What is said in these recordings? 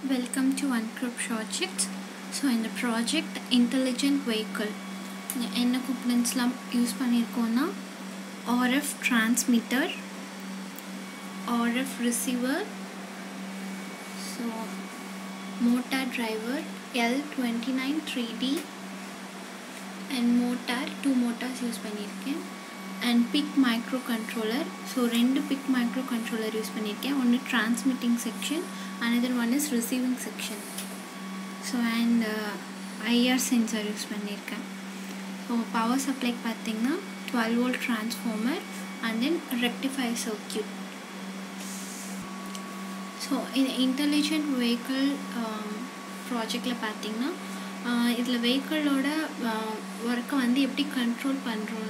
Welcome to Uncrypt Projects. So இந்த project intelligent vehicle என்ன கூப்பனன்ஸ்லாம் யூஸ் பண்ணியிருக்கோன்னா RF transmitter RF receiver so motor driver L twenty nine three D and motor two motors use பண்ணியிருக்கேன் and PIC micro controller so ரெண்டு PIC micro controller use பண்ணியிருக்கேன் ஒன்று transmitting section another one is receiving section so and IR sensor use பண்ணியிருக்கேன் so power சப்ளைக்கு பார்த்தீங்கன்னா twelve volt transformer and then rectify circuit so இந்த intelligent vehicle ப்ராஜெக்டில் பார்த்தீங்கன்னா இதில் வெஹிக்கிளோட ஒர்க்கை வந்து எப்படி கண்ட்ரோல் பண்ணுறோம்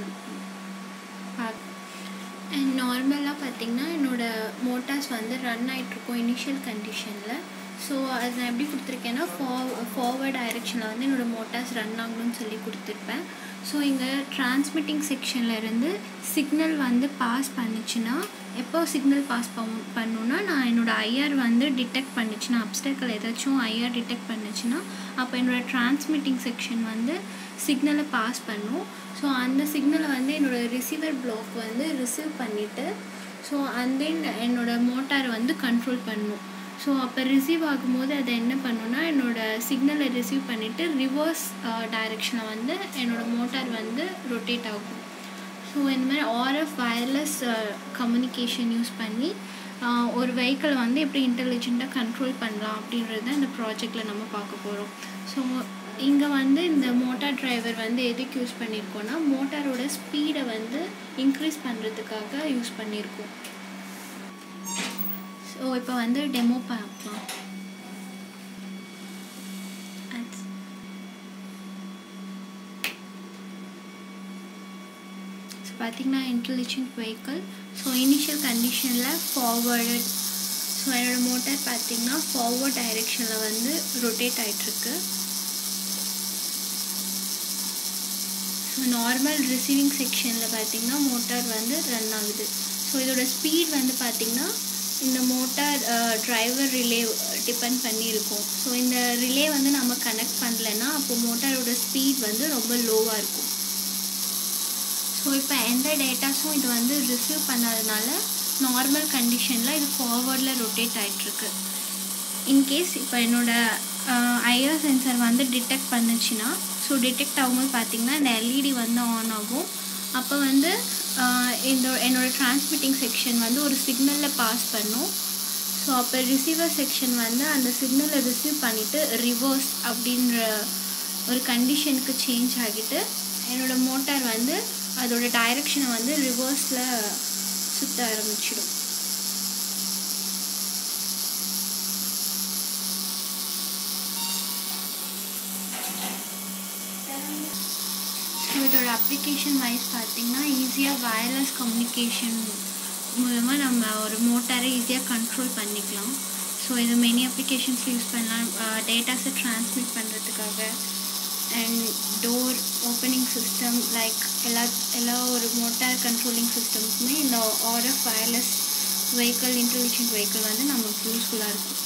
அண்ட் நார்மலாக பார்த்திங்கன்னா என்னோடய மோட்டார்ஸ் வந்து ரன் ஆகிட்ருக்கோம் இனிஷியல் கண்டிஷனில் ஸோ அது நான் எப்படி கொடுத்துருக்கேன்னா ஃபா ஃபார்வர்ட் டைரெக்ஷனில் வந்து என்னோடய மோட்டார்ஸ் ரன் ஆகணும்னு சொல்லி கொடுத்துருப்பேன் ஸோ இங்கே டிரான்ஸ்மிட்டிங் செக்ஷனில் இருந்து சிக்னல் வந்து பாஸ் பண்ணிச்சுன்னா எப்போ சிக்னல் பாஸ் பண் பண்ணுன்னா நான் என்னோடய ஐஆர் வந்து டிடெக்ட் பண்ணிச்சுன்னா அப்டக்கல் ஏதாச்சும் ஐஆர் டிடெக்ட் பண்ணுச்சுன்னா அப்போ என்னோடய டிரான்ஸ்மிட்டிங் செக்ஷன் வந்து சிக்னலை பாஸ் பண்ணும் ஸோ அந்த சிக்னலை வந்து என்னோடய ரிசீவர் பிளாக் வந்து ரிசீவ் பண்ணிவிட்டு ஸோ அண்ட் தென் என்னோடய மோட்டார் வந்து கண்ட்ரோல் பண்ணும் ஸோ அப்போ ரிசீவ் ஆகும்போது அதை என்ன பண்ணுன்னா என்னோடய சிக்னலை ரிசீவ் பண்ணிவிட்டு ரிவர்ஸ் டைரெக்ஷனில் வந்து என்னோடய மோட்டார் வந்து ரொட்டேட் ஆகும் ஸோ இந்த மாதிரி ஆர்எஃப் வயர்லெஸ் கம்யூனிகேஷன் யூஸ் பண்ணி ஒரு வெஹிக்கிளை வந்து எப்படி இன்டெலிஜெண்ட்டாக கண்ட்ரோல் பண்ணலாம் அப்படின்றது இந்த ப்ராஜெக்டில் நம்ம பார்க்க போகிறோம் ஸோ இங்கே வந்து இந்த மோட்டார் டிரைவர் வந்து எதுக்கு யூஸ் பண்ணியிருக்கோன்னா மோட்டாரோட ஸ்பீடை வந்து இன்க்ரீஸ் பண்ணுறதுக்காக யூஸ் பண்ணியிருக்கோம் ஸோ இப்போ வந்து டெமோ பார்க்கலாம் ஸோ பார்த்திங்கன்னா இன்டெலிஜென்ட் வெஹிக்கிள் ஸோ இனிஷியல் கண்டிஷனில் ஃபார்வர்டட் ஸோ என்னோடய மோட்டார் பார்த்திங்கன்னா ஃபார்வர்ட் டைரெக்ஷனில் வந்து ரொட்டேட் ஆகிட்டுருக்கு ஸோ நார்மல் ரிசீவிங் செக்ஷனில் பார்த்திங்கன்னா மோட்டார் வந்து ரன் ஆகுது ஸோ இதோட ஸ்பீட் வந்து பார்த்திங்கன்னா இந்த மோட்டார் டிரைவர் ரிலே டிபெண்ட் பண்ணி இருக்கும் ஸோ இந்த ரிலே வந்து நம்ம கனெக்ட் பண்ணலைன்னா அப்போ மோட்டாரோட ஸ்பீட் வந்து ரொம்ப லோவாக இருக்கும் ஸோ இப்போ எந்த டேட்டாஸும் இது வந்து ரிசீவ் பண்ணாதனால நார்மல் கண்டிஷனில் இது ஃபார்வர்டில் ரொட்டேட் ஆகிட்டுருக்கு இன்கேஸ் இப்போ என்னோடய ஐஆர் சென்சர் வந்து டிடெக்ட் பண்ணுச்சுன்னா ஸோ டிடெக்ட் ஆகும்போது பார்த்திங்கன்னா இந்த எல்இடி வந்து ஆன் ஆகும் அப்போ வந்து இந்த என்னோடய டிரான்ஸ்மிட்டிங் செக்ஷன் வந்து ஒரு சிக்னலில் பாஸ் பண்ணும் ஸோ அப்போ ரிசீவர் செக்ஷன் வந்து அந்த சிக்னலை ரிசீவ் பண்ணிவிட்டு ரிவர்ஸ் அப்படின்ற ஒரு கண்டிஷனுக்கு சேஞ்ச் ஆகிட்டு என்னோடய மோட்டார் வந்து அதோட டைரக்ஷனை வந்து ரிவர்ஸில் சுற்ற ஆரம்பிச்சிடும் ஸோ இதோட அப்ளிகேஷன் வைஸ் பார்த்திங்கன்னா ஈஸியாக வயர்லெஸ் கம்யூனிகேஷன் மூலமாக நம்ம ஒரு மோட்டாரை ஈஸியாக கண்ட்ரோல் பண்ணிக்கலாம் ஸோ இது மெனி அப்ளிகேஷன்ஸ் யூஸ் பண்ணலாம் டேட்டாஸை ட்ரான்ஸ்மிட் பண்ணுறதுக்காக and door opening system like எல்லா எல்லா ஒரு மோட்டார் கண்ட்ரோலிங் சிஸ்டம்ஸுமே இந்த RF wireless vehicle intelligent vehicle வந்து நமக்கு யூஸ்ஃபுல்லாக இருக்கும்